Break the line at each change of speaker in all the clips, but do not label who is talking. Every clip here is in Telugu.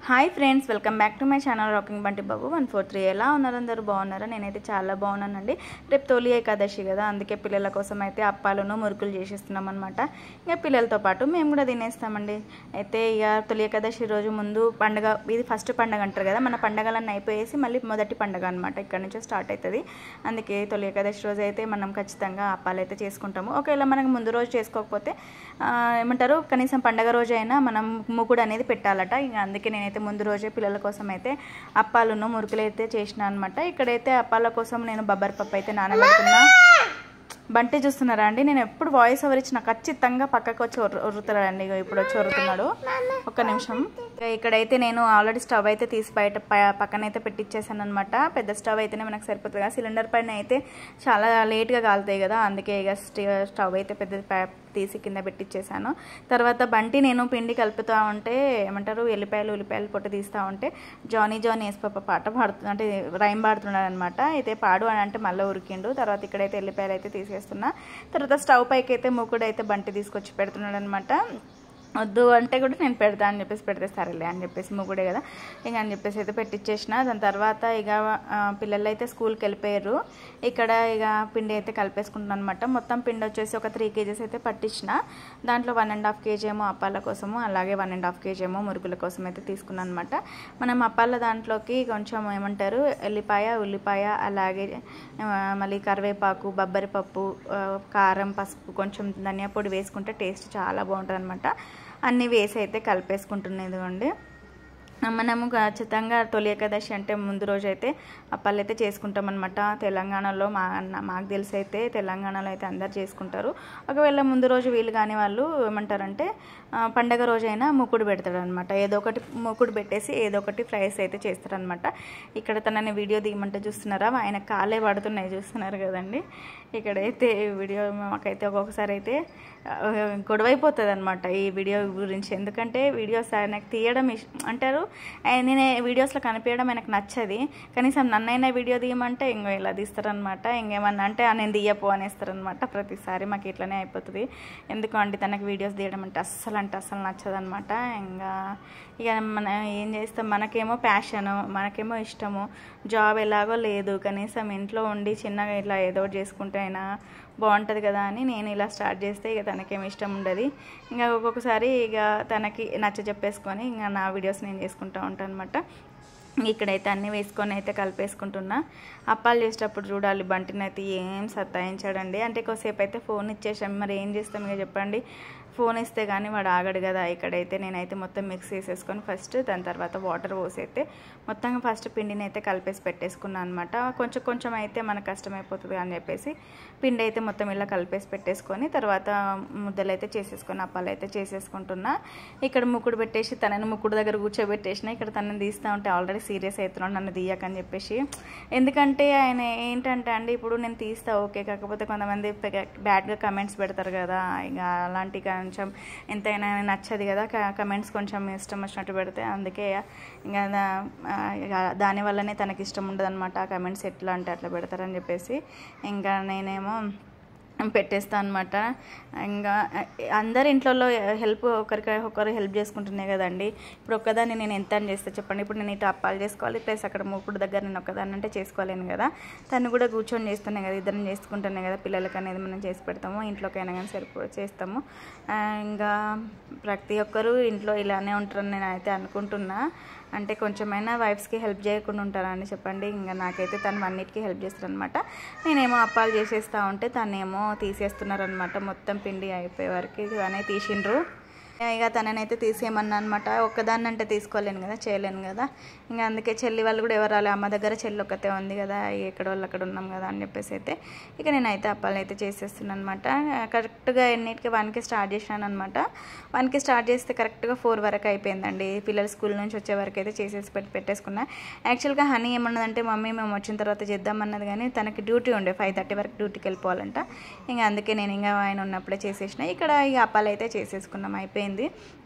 hi friends welcome back to my channel rocking Bunty Babu one four three ఎలా ఉన్నారు అందరూ బాగున్నారా నేనైతే చాలా బాగున్నానండి రేపు తొలి ఏకాదశి కదా అందుకే పిల్లల కోసం అయితే అప్పాలను మురుకులు చేసేస్తున్నాం అనమాట ఇక పిల్లలతో పాటు మేము కూడా తినేస్తామండి అయితే ఇక తొలి ఏకాదశి రోజు ముందు పండగ ఇది ఫస్ట్ పండగ అంటారు కదా మన పండగలన్నీ అయిపోయేసి మళ్ళీ మొదటి పండగ అనమాట ఇక్కడ నుంచే స్టార్ట్ అవుతుంది అందుకే తొలి ఏకాదశి రోజు అయితే మనం ఖచ్చితంగా అప్పాలు అయితే చేసుకుంటాము ఒకవేళ మనకు ముందు రోజు చేసుకోకపోతే ఆ, ఏమంటారు కనీసం పండగ రోజు అయినా మనం ముగ్గుడు అనేది పెట్టాలట ఇక అందుకే నేనైతే ముందు రోజే పిల్లల కోసం అయితే అప్పాలను మురుకులు అయితే చేసిన అనమాట ఇక్కడైతే అప్పాల కోసం నేను బబ్బర్ పప్పు అయితే నానబెడుతున్నా బంటి చూస్తున్నారా అండి నేను ఎప్పుడు వాయిస్ ఓవర్ ఇచ్చిన ఖచ్చితంగా పక్కకు వచ్చి ఒర్రు- ఒర్రుతున్నాడండి ఇగో ఇప్పుడు వచ్చి ఒర్రుతున్నాడు ఒక్క నిమిషం ఇక ఇక్కడైతే నేను ఆల్రెడీ స్టవ్ అయితే తీసి బయట ప- పక్కన అయితే పెట్టించేసాను అనమాట పెద్ద స్టవ్ అయితేనే మనకు సరిపోతుంది కదా సిలిండర్ పైన అయితే చాలా లేట్గా కాలుతాయి కదా అందుకే ఇక స్ట- స్టవ్ అయితే పెద్ద ప- తీసి కింద పెట్టించేసాను తర్వాత బంటి నేను పిండి కలుపుతూ ఉంటే ఏమంటారు ఎల్లిపాయలు ఉల్లిపాయలు పొట్టు తీస్తూ ఉంటే జానీ జానీ వేసిపప్ప పాట పాడుతు అంటే రైమ్ పాడుతున్నాడు అనమాట అయితే పాడు అని అంటే మళ్ళీ ఉరికిండు తర్వాత ఇక్కడైతే ఎల్లిపాయలు అయితే తీసేస్తున్నా తర్వాత స్టవ్ పైకి అయితే మూకుడు అయితే బంటి తీసుకొచ్చి పెడుతున్నాడు అనమాట వద్దు అంటే కూడా నేను పెడతా అని చెప్పేసి పెడితే సరేలే అని చెప్పేసి ముగ్గుడే కదా ఇక అని చెప్పేసి అయితే పెట్టించేసిన దాని తర్వాత ఇక ఆ, పిల్లలు అయితే స్కూల్కి వెళ్ళిపోయారు ఇక్కడ ఇక పిండి అయితే కలిపేసుకుంటున్నాను అనమాట మొత్తం పిండి వచ్చేసి ఒక త్రీ కేజీస్ అయితే పట్టించిన దాంట్లో వన్ అండ్ హాఫ్ కేజీ ఏమో అప్పాల కోసము అలాగే వన్ అండ్ హాఫ్ కేజీ ఏమో మురుగుల కోసం అయితే తీసుకున్నాను అనమాట మనం అప్పాల దాంట్లోకి కొంచెం ఏమంటారు ఎల్లిపాయ ఉల్లిపాయ అలాగే ఆ, మళ్ళీ కరివేపాకు బబ్బరి పప్పు ఆ, కారం పసుపు కొంచెం ధనియా పొడి వేసుకుంటే టేస్ట్ చాలా బాగుంటుంది అనమాట అన్నీ వేసి అయితే కలిపేసుకుంటున్నది అండి మనము ఖచ్చితంగా తొలి ఏకాదశి అంటే ముందు రోజు అయితే అప్పాలు అయితే చేసుకుంటాం అనమాట తెలంగాణలో మా మాకు తెలిసి అయితే తెలంగాణలో అయితే అందరు చేసుకుంటారు ఒకవేళ ముందు రోజు వీలు కాని వాళ్ళు ఏమంటారంటే ఆ, పండగ రోజైనా ముక్కుడు పెడతాడు అనమాట ఏదో ఒకటి ముక్కుడు పెట్టేసి ఏదో ఒకటి ఫ్రైస్ అయితే చేస్తారనమాట ఇక్కడ తనని వీడియో తీయమంటే చూస్తున్నారా ఆయన కాలే పడుతున్నాయి చూస్తున్నారు కదండి ఇక్కడైతే వీడియో మాకైతే ఒక్కొక్కసారి అయితే ఆ, గొడవైపోతుంది అనమాట ఈ వీడియో గురించి ఎందుకంటే వీడియోస్ ఆయనకు తీయడం ఇష్- అంటారు "ఏ, నేను వీడియోస్లో కనిపించడం ఆయనకు నచ్చది కనీసం నన్నైనా వీడియో తీయమంటే ఇంకో ఇలా తీస్తారనమాట ఇంకేమన్నా అంటే "ఆ, నేను తీయపో అనేస్తారనమాట ప్రతిసారి మాకు ఇట్లనే అయిపోతుంది ఎందుకు అంటే తనకు వీడియోస్ తీయడం అంటే అస్సలు అంటే అస్సలు నచ్చదనమాట ఇంకా ఇక మన ఏం చేస్తాం మనకేమో ప్యాషను మనకేమో ఇష్టము జాబ్ ఎలాగో లేదు కనీసం ఇంట్లో ఉండి చిన్నగా ఇట్లా ఏదో ఒకటి చేసుకుంటే అయినా బాగుంటుంది కదా అని నేను ఇలా స్టార్ట్ చేస్తే ఇక తనకేం ఇష్టం ఉండదు ఇంకా ఒక్కొక్కసారి ఇక తనకి నచ్చ చెప్పేసుకొని ఇంకా నా వీడియోస్ నేను చేసుకుంటూ ఉంటాను అనమాట ఇక్కడైతే అన్నీ వేసుకొని అయితే కలిపేసుకుంటున్నా అప్పాలు చేసేటప్పుడు చూడాలి బంటిని అయితే ఏం సత్తాయించాడండి అంటే కొద్దిసేపు అయితే ఫోన్ ఇచ్చేసాం మరి ఏం చేస్తాం ఇక చెప్పండి ఫోన్ ఇస్తే కానీ వాడు ఆగడు కదా ఇక్కడైతే నేనైతే మొత్తం మిక్స్ చేసేసుకొని ఫస్ట్ దాని తర్వాత వాటర్ పోసి అయితే మొత్తంగా ఫస్ట్ పిండిని అయితే కలిపేసి పెట్టేసుకున్నాను అనమాట కొంచెం కొంచెం అయితే మనకు కష్టమైపోతుంది అని చెప్పేసి పిండి అయితే మొత్తం ఇలా కలిపేసి పెట్టేసుకొని తర్వాత ముద్దలు అయితే చేసేసుకొని అప్పాలు అయితే చేసేసుకుంటున్నా ఇక్కడ ముక్కుడు పెట్టేసి తనని ముక్కుడు దగ్గర కూర్చోబెట్టేసిన ఇక్కడ తనని తీస్తూ ఉంటే ఆల్రెడీ సీరియస్ అవుతున్నాడు నన్ను తీయకని చెప్పేసి ఎందుకంటే ఆయన ఏంటంటే అండి ఇప్పుడు నేను తీస్తా ఓకే కాకపోతే కొంతమంది బ్యాడ్గా కమెంట్స్ పెడతారు కదా ఇక అలాంటి కొంచెం ఎంతైనా నచ్చదు కదా కమెంట్స్ కొంచెం ఇష్టం వచ్చినట్టు పెడితే అందుకే ఇంకా దా- ఆ, ఇక దానివల్లనే తనకి ఇష్టం ఉండదు అనమాట ఆ కమెంట్స్ ఎట్లా అంటే అట్లా పెడతారని చెప్పేసి ఇంకా నేనేమో పెట్టేస్తా అనమాట ఇంకా అందరి ఇంట్లో హెల్ప్ ఒకరికి ఒకరు హెల్ప్ చేసుకుంటున్నాయి కదండి ఇప్పుడు ఒక్కదాన్ని నేను ఎంత అని చేస్తే చెప్పండి ఇప్పుడు నేను ఇటు అప్పాలు చేసుకోవాలి ప్లస్ అక్కడ మూకుడు దగ్గర నేను ఒక్కదాన్ని అంటే చేసుకోలేను కదా తను కూడా కూర్చొని చేస్తున్నాయి కదా ఇద్దరం చేసుకుంటున్నాయి కదా పిల్లలకి అనేది మనం చేసి పెడతాము ఇంట్లోకైనా కానీ సరిపో చేస్తాము ఆ, ఇంకా ప్రతి ఒక్కరూ ఇంట్లో ఇలానే ఉంటారని నేను అయితే అనుకుంటున్నా అంటే కొంచెమైనా వైఫ్స్కి హెల్ప్ చేయకుండా ఉంటారా అని చెప్పండి ఇంకా నాకైతే తను అన్నిటికీ హెల్ప్ చేస్తారనమాట నేనేమో అప్పాలు చేసేస్తా ఉంటే తనేమో తీసేస్తున్నారనమాట మొత్తం పిండి అయిపోయే వరకు తనే తీసిండ్రు ఇక తననైతే తీసేయమన్నా అనమాట ఒక్కదాన్ని అంటే తీసుకోలేను కదా చేయలేను కదా ఇంకా అందుకే చెల్లి వాళ్ళు కూడా ఎవరు రాలే అమ్మ దగ్గర చెల్లి ఒక్కతే ఉంది కదా ఎక్కడ వాళ్ళు అక్కడ ఉన్నాం కదా అని చెప్పేసి అయితే ఇక నేనైతే అప్పాలు అయితే చేసేస్తున్నాను అనమాట కరెక్ట్గా ఎన్నిటికి వన్కి స్టార్ట్ చేసినాను అనమాట వన్కి స్టార్ట్ చేస్తే కరెక్ట్గా ఫోర్ వరకు అయిపోయిందండి పిల్లలు స్కూల్ నుంచి వచ్చే వరకు అయితే చేసేసి పెట్టి పెట్టేసుకున్నా యాక్చువల్గా హనీ ఏమన్నదంటే మమ్మీ మేము వచ్చిన తర్వాత చేద్దామన్నది కానీ తనకి డ్యూటీ ఉండే ఫైవ్ థర్టీ వరకు డ్యూటీకి వెళ్ళిపోవాలంట ఇంకా అందుకే నేను ఇంకా ఆయన ఉన్నప్పుడే చేసేసిన ఇక్కడ ఈ అప్పాలు అయితే చేసేసుకున్నాం అయిపోయింది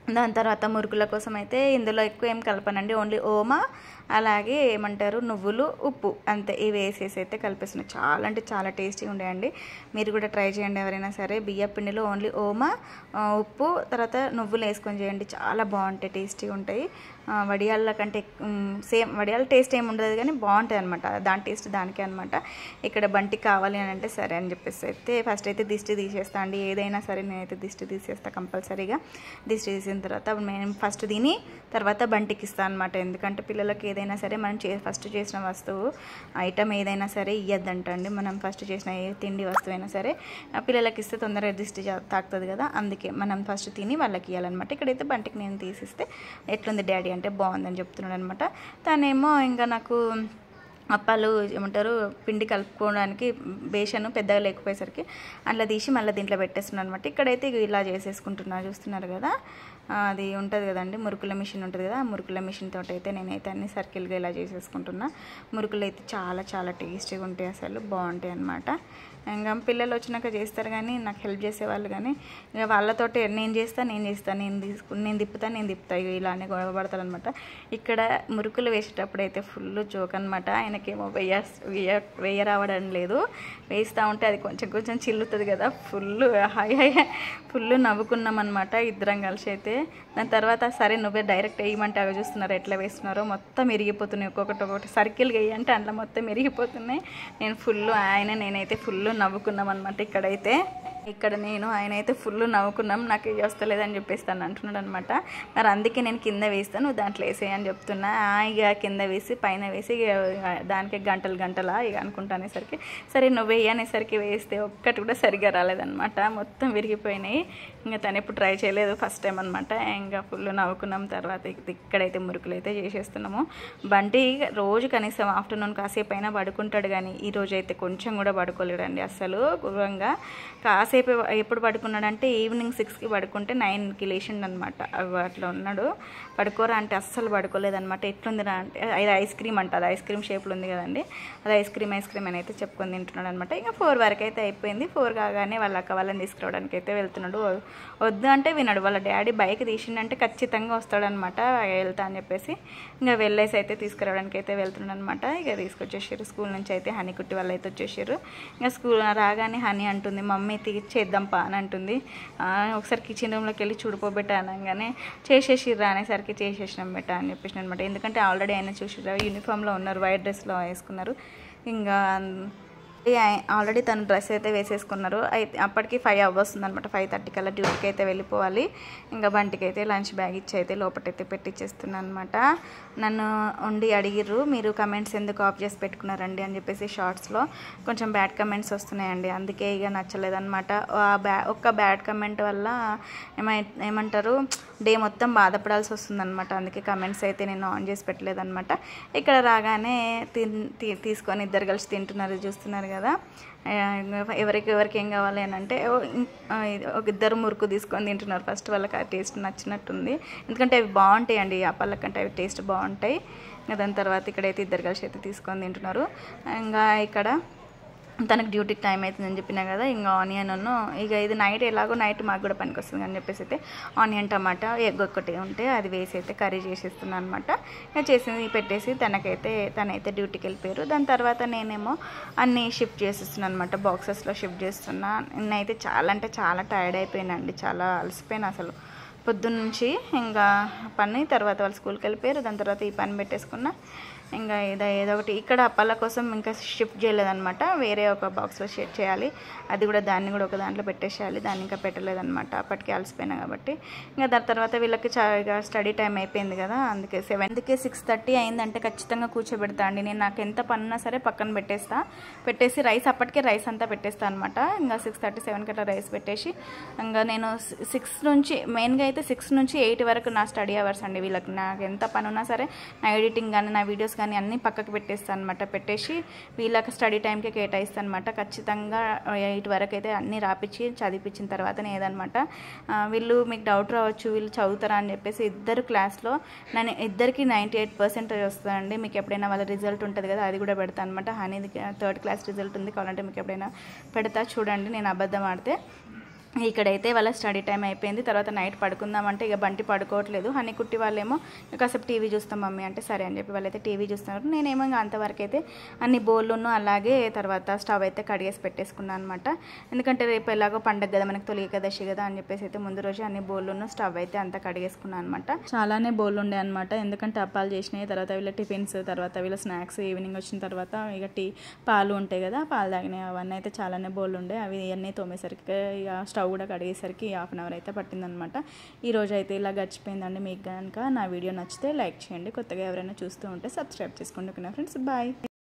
దాని తర్వాత మురుకుల కోసం అయితే ఇందులో ఎక్కువ ఏం కలపనండి ఓన్లీ ఓమా అలాగే ఏమంటారు నువ్వులు ఉప్పు అంతే ఇవి వేసేసి అయితే కలిపేస్తున్నాయి చాలా అంటే చాలా టేస్టీగా ఉండేయండి మీరు కూడా ట్రై చేయండి ఎవరైనా సరే బియ్య పిండిలో ఓన్లీ ఓమా ఆ, ఉప్పు తర్వాత నువ్వులు వేసుకొని చేయండి చాలా బాగుంటాయి టేస్టీగా ఉంటాయి ఆ, వడియాళ్ళ కంటే ఉమ్, సేమ్ వడియాల టేస్ట్ ఏమి ఉండదు కానీ బాగుంటాయి అనమాట దాని టేస్ట్ దానికే అనమాట ఇక్కడ బంటి కావాలి అని అంటే సరే అని చెప్పేసి అయితే ఫస్ట్ అయితే దిష్టి తీసేస్తా అండి ఏదైనా సరే నేనైతే దిష్టి తీసేస్తా కంపల్సరీగా దిష్టి తీసిన తర్వాత మేము ఫస్ట్ తిని తర్వాత బంటికి ఇస్తాను అనమాట ఎందుకంటే పిల్లలకి ఏదైనా సరే మనం చే ఫస్ట్ చేసిన వస్తువు ఐటమ్ ఏదైనా సరే ఇయ్యద్దంటండి మనం ఫస్ట్ చేసిన ఏ తిండి వస్తువైనా సరే ఆ పిల్లలకి ఇస్తే తొందరగా దిష్టి జా- తాకుతుంది కదా అందుకే మనం ఫస్ట్ తిని వాళ్ళకి ఇవ్వాలన్నమాట ఇక్కడైతే బంటికి నేను తీసిస్తే ఎట్లుంది డాడీ అంటే బాగుందని చెప్తున్నాడు అనమాట తనేమో ఇంకా నాకు అప్పాలు ఏమంటారు పిండి కలుపుకోవడానికి బేషన్ పెద్దగా లేకపోయేసరికి అట్లా తీసి మళ్ళీ దీంట్లో పెట్టేస్తున్నాను అనమాట ఇక్కడైతే ఇగ ఇలా చేసేసుకుంటున్నా చూస్తున్నారు కదా ఆ, అది ఉంటుంది కదండి మురుకుల మిషన్ ఉంటుంది కదా ఆ మురుకుల మిషన్ తోటి అయితే నేనైతే అన్ని సర్కిల్గా ఇలా చేసేసుకుంటున్నా మురుకులు అయితే చాలా చాలా టేస్టీగా ఉంటాయి అసలు బాగుంటాయి అనమాట ఇంకా పిల్లలు వచ్చినాక చేస్తారు కానీ నాకు హెల్ప్ చేసేవాళ్ళు కానీ ఇక వాళ్ళతోటి నేను చేస్తా నేను చేస్తా నేను తీసుకు నేను తిప్పుతా నేను తిప్పుతా ఇక ఇలానే గొడవ పడతారు అనమాట ఇక్కడ మురుకులు వేసేటప్పుడు అయితే ఫుల్ జోక్ అనమాట ఆయనకేమో వెయ్య వెయ్య వెయ్య రావడం లేదు వేస్తూ ఉంటే అది కొంచెం కొంచెం చిల్లుతుంది కదా ఫుల్ హాయ్ హాయ్ ఫుల్ నవ్వుకున్నాం అనమాట ఇద్దరం కలిసి అయితే దాని తర్వాత సరే నువ్వే డైరెక్ట్ వేయమంటే అవి చూస్తున్నారు ఎట్లా వేస్తున్నారో మొత్తం ఇరిగిపోతున్నాయి ఒక్కొక్కటి ఒక్కొక్కటి సర్కిల్ వేయంటే అందులో మొత్తం ఇరిగిపోతున్నాయి నేను ఫుల్ ఆయన నేనైతే ఫుల్ నవ్వుకున్నాం అనమాట ఇక్కడైతే ఇక్కడ నేను ఆయన అయితే ఫుల్ నవ్వుకున్నాం నాకు ఇది వస్తలేదని చెప్పేస్తాను అంటున్నాడు అనమాట మరి అందుకే నేను కింద వేస్తాను నువ్వు దాంట్లో వేసేయి అని చెప్తున్నా ఆ, ఇక కింద వేసి పైన వేసి ఇక దానికి గంటలు గంటలా ఇక అనుకుంటానేసరికి సరే నువ్వు వేయి అనేసరికి వేస్తే ఒక్కటి కూడా సరిగ్గా రాలేదనమాట మొత్తం విరిగిపోయినాయి ఇంకా తను ఎప్పుడు ట్రై చేయలేదు ఫస్ట్ టైం అనమాట ఇంకా ఫుల్ నవ్వుకున్నాం తర్వాత ఇక ఇక్కడైతే మురుకులు అయితే చేసేస్తున్నాము బంటి రోజు కనీసం ఆఫ్టర్నూన్ కాసేపు అయినా పడుకుంటాడు కానీ ఈ రోజు అయితే కొంచెం కూడా పడుకోలేడండి అస్సలు గుర్రంగా కాసేపు ఎప్పుడు పడుకున్నాడంటే ఈవినింగ్ సిక్స్కి పడుకుంటే నైన్కి లేచిండు అనమాట అట్లా ఉన్నాడు పడుకోరా అంటే అస్సలు పడుకోలేదన్నమాట ఎట్లుందిరా అంటే అది ఐస్ క్రీమ్ అంట అది ఐస్ క్రీమ్ షేప్లో ఉంది కదండి అది ఐస్ క్రీమ్ ఐస్ క్రీమ్ అని అయితే చెప్పుకొని తింటున్నాడు అనమాట ఇంకా ఫోర్ వరకు అయితే అయిపోయింది ఫోర్ కాగానే వాళ్ళ అక్క వాళ్ళని తీసుకురావడానికి అయితే వెళ్తున్నాడు వద్దు అంటే విన్నాడు వాళ్ళ డాడీ బైక్ తీసిండంటే ఖచ్చితంగా వస్తాడనమాట వెళ్తా అని చెప్పేసి ఇంకా వెళ్ళేసి అయితే తీసుకురావడానికి అయితే వెళ్తున్నాడు అనమాట ఇక తీసుకొచ్చేసారు స్కూల్ నుంచి అయితే హనీ కుట్టి వాళ్ళు అయితే వచ్చేసారు ఇంకా స్కూల్ రాగానే హనీ అంటుంది మమ్మీ తీసేద్దాం పా అని అంటుంది ఆ, ఒకసారి కిచెన్ రూమ్లోకి వెళ్ళి చూడిపోబెట్టా అనగానే చేసేసిర్రా అనేసరికి చేసేసినాం బెట్ట అని చెప్పేసి అనమాట ఎందుకంటే ఆల్రెడీ ఆయన చూసిర్రా యూనిఫామ్లో ఉన్నారు వైట్ డ్రెస్లో వేసుకున్నారు ఇంకా ఆల్రెడీ తను డ్రెస్ అయితే వేసేసుకున్నారు అయితే అప్పటికి ఫైవ్ అవర్స్ ఉందన్నమాట ఫైవ్ థర్టీ కల్లా డ్యూటీకి అయితే వెళ్ళిపోవాలి ఇంకా బంటికి అయితే లంచ్ బ్యాగ్ ఇచ్చి అయితే లోపటైతే పెట్టించేస్తున్నాను అనమాట నన్ను ఉండి అడిగిర్రు మీరు కమెంట్స్ ఎందుకు ఆఫ్ చేసి పెట్టుకున్నారండి అని చెప్పేసి షార్ట్స్లో కొంచెం బ్యాడ్ కమెంట్స్ వస్తున్నాయండి అందుకే ఇక నచ్చలేదన్నమాట ఆ బ్యా ఒక్క బ్యాడ్ కమెంట్ వల్ల ఏమై ఏమంటారు డే మొత్తం బాధపడాల్సి వస్తుందన్నమాట అందుకే కమెంట్స్ అయితే నేను ఆన్ చేసి పెట్టలేదన్నమాట ఇక్కడ రాగానే తిన్ తీ- తీసుకొని ఇద్దరు కలిసి తింటున్నారు చూస్తున్నారు కదా ఆ, ఎవరికి ఎవరికి ఏం కావాలి అని అంటే ఓ, ఇం- ఆ, ఇది ఒక ఇద్దరు మురుకు తీసుకొని తింటున్నారు ఫస్ట్ వాళ్ళకి ఆ టేస్ట్ నచ్చినట్టుంది ఎందుకంటే అవి బాగుంటాయి అండి ఆ పళ్ళ కంటే అవి టేస్ట్ బాగుంటాయి ఇంకా దాని తర్వాత ఇక్కడైతే ఇద్దరు కలిసి అయితే తీసుకొని తింటున్నారు ఇంకా ఇక్కడ తనకు డ్యూటీకి టైం అవుతుందని చెప్పినా కదా ఇంకా ఆనియన్ ఇక ఇది నైట్ ఎలాగో నైట్ మాకు కూడా పనికి వస్తుంది అని చెప్పేసి అయితే ఆనియన్ టమాటా ఎగ్ ఒక్కటి ఉంటే అది వేసి అయితే కర్రీ చేసేస్తున్నాను అనమాట ఇక చేసింది పెట్టేసి తనకైతే తనైతే డ్యూటీకి వెళ్ళిపోయారు దాని తర్వాత నేనేమో అన్నీ షిఫ్ట్ చేసేస్తున్నాను అనమాట బాక్సెస్లో షిఫ్ట్ చేస్తున్నా నేనైతే చాలా అంటే చాలా టైర్డ్ అయిపోయానండి చాలా అలసిపోయాను అసలు పొద్దున్న నుంచి ఇంకా పని తర్వాత వాళ్ళు స్కూల్కి వెళ్ళిపోయారు దాని తర్వాత ఈ పని పెట్టేసుకున్నా ఇంకా ఏదో ఏదో ఒకటి ఇక్కడ అప్పాల కోసం ఇంకా షిఫ్ట్ చేయలేదన్నమాట వేరే ఒక బాక్స్లో షిఫ్ట్ చేయాలి అది కూడా దాన్ని కూడా ఒక దాంట్లో పెట్టేసేయాలి దాన్ని ఇంకా పెట్టలేదన్నమాట అప్పటికి అలసిపోయినా కాబట్టి ఇంకా దాని తర్వాత వీళ్ళకి చా- ఇక స్టడీ టైం అయిపోయింది కదా అందుకే సెవెన్త్కి సిక్స్ థర్టీ అయిందంటే ఖచ్చితంగా కూర్చోబెడతా అండి నేను నాకు ఎంత పని ఉన్నా సరే పక్కన పెట్టేస్తా పెట్టేసి రైస్ అప్పటికే రైస్ అంతా పెట్టేస్తా అనమాట ఇంకా సిక్స్ థర్టీ సెవెన్కి అట్లా రైస్ పెట్టేసి ఇంకా నేను సిక్స్ నుంచి మెయిన్గా అయితే సిక్స్ నుంచి ఎయిట్ వరకు నా స్టడీ అవర్స్ అండి వీళ్ళకి నాకు ఎంత పని ఉన్నా సరే నా ఎడిటింగ్ కానీ నా వీడియోస్ కానీ అన్నీ పక్కకు పెట్టేస్తాను అనమాట పెట్టేసి వీళ్ళకి స్టడీ టైంకి కేటాయిస్తాను అనమాట ఖచ్చితంగా ఎయిట్ వరకు అయితే అన్నీ రాపిచ్చి చదివించిన తర్వాతనే ఏదనమాట ఆ, వీళ్ళు మీకు డౌట్ రావచ్చు వీళ్ళు చదువుతారా అని చెప్పేసి ఇద్దరు క్లాస్లో నేను ఇద్దరికి నైంటీ ఎయిట్ పర్సెంటేజ్ వస్తుందండి మీకు ఎప్పుడైనా వాళ్ళ రిజల్ట్ ఉంటుంది కదా అది కూడా పెడతా అనమాట హనీది థర్డ్ క్లాస్ రిజల్ట్ ఉంది కావాలంటే మీకు ఎప్పుడైనా పెడతా చూడండి నేను అబద్ధం ఆడితే ఇక్కడైతే వాళ్ళ స్టడీ టైం అయిపోయింది తర్వాత నైట్ పడుకుందామంటే ఇక బంటి పడుకోవట్లేదు హనీ కుట్టి వాళ్ళేమో "ఇక కాసేపు టీవీ చూస్తాం మమ్మీ అంటే సరే అని చెప్పి వాళ్ళైతే టీవీ చూస్తున్నారు నేనేమో ఇంకా అంతవరకు అయితే అన్ని బోళ్ళును అలాగే తర్వాత స్టవ్ అయితే కడిగేసి పెట్టేసుకున్నాను అనమాట ఎందుకంటే రేపు ఎలాగో పండగ కదా మనకు తొలి ఏకాదశి కదా అని చెప్పేసి అయితే ముందు రోజు అన్ని బోళ్ళును స్టవ్ అయితే అంతా కడిగేసుకున్నాను అనమాట చాలానే బోళ్ళు ఉండే అనమాట ఎందుకంటే అప్పాలు చేసినాయి తర్వాత వీళ్ళ టిఫిన్స్ తర్వాత వీళ్ళ స్నాక్స్ ఈవినింగ్ వచ్చిన తర్వాత ఇక టీ పాలు ఉంటాయి కదా పాలు తాగినాయి అవన్నీ అయితే చాలానే బోళ్ళు ఉండే అవి అన్నీ తోమేసరికి ఇక స్టవ్ కూడా కడిగేసరికి హాఫ్ అన్ అవర్ అయితే పట్టిందనమాట ఈ రోజు అయితే ఇలా గడిచిపోయిందండి మీకు కనుక నా వీడియో నచ్చితే లైక్ చేయండి కొత్తగా ఎవరైనా చూస్తూ ఉంటే సబ్స్క్రైబ్ చేసుకోండి ఓకేనా ఫ్రెండ్స్ బాయ్